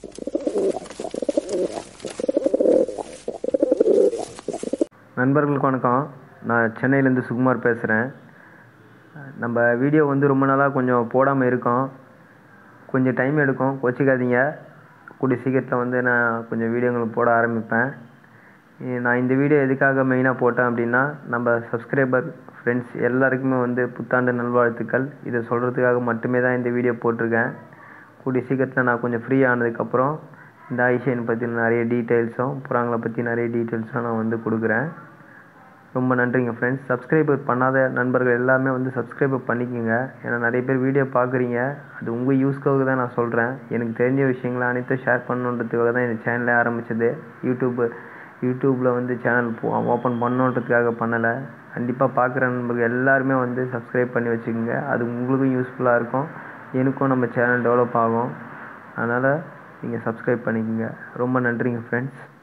நண்பர்களுக்கு வணக்கம் நான் சென்னையிலேருந்து சுகுமார் பேசுகிறேன் நம்ம வீடியோ வந்து ரொம்ப நாளாக கொஞ்சம் போடாமல் இருக்கோம் கொஞ்சம் டைம் எடுக்கும் கோச்சிக்காதீங்க கூடிய சீக்கிரத்தில் வந்து நான் கொஞ்சம் வீடியோங்கள் போட ஆரம்பிப்பேன் இ- நான் இந்த வீடியோ எதுக்காக மெயினாக போட்டேன் அப்படின்னா நம்ம சப்ஸ்கிரைபர் ஃப்ரெண்ட்ஸ் எல்லாருக்குமே வந்து புத்தாண்டு நல்வாழ்த்துக்கள் இதை சொல்கிறதுக்காக மட்டுமே தான் இந்த வீடியோ போட்டிருக்கேன் கூடிய சீக்கிரத்தில் நான் கொஞ்சம் ஃப்ரீ ஆனதுக்கப்புறம் இந்த ஐஷியன் பற்றி நிறைய டீட்டெயில்ஸும் புறாங்களை பற்றி நிறைய டீட்டெயில்ஸும் நான் வந்து கொடுக்குறேன் ரொம்ப நன்றிங்க ஃப்ரெண்ட்ஸ் சப்ஸ்கிரைபர் பண்ணாத நண்பர்கள் எல்லாமே வந்து சப்ஸ்கிரைபர் பண்ணிக்கோங்க ஏன்னா நிறைய பேர் வீடியோ பார்க்குறீங்க அது உங்கள் யூஸ்க்காக தான் நான் சொல்கிறேன் எனக்கு தெரிஞ்ச விஷயங்களை அனைத்தும் ஷேர் பண்ணணுன்றதுக்காக தான் இந்த சேனலே ஆரம்பிச்சது யூடியூப் யூடியூப்பில் வந்து சேனல் ஓப்பன் பண்ணணுன்றதுக்காக பண்ணலை கண்டிப்பாக பார்க்குற நண்பர்கள் எல்லாருமே வந்து சப்ஸ்கிரைப் பண்ணி வச்சுக்கோங்க அது உங்களுக்கும் யூஸ்ஃபுல்லாக இருக்கும் எனக்கும் நம்ம சேனல் டெவலப் ஆகும் அதனால் நீங்கள் சப்ஸ்கிரைப் பண்ணிக்கோங்க ரொம்ப நன்றிங்க ஃப்ரெண்ட்ஸ்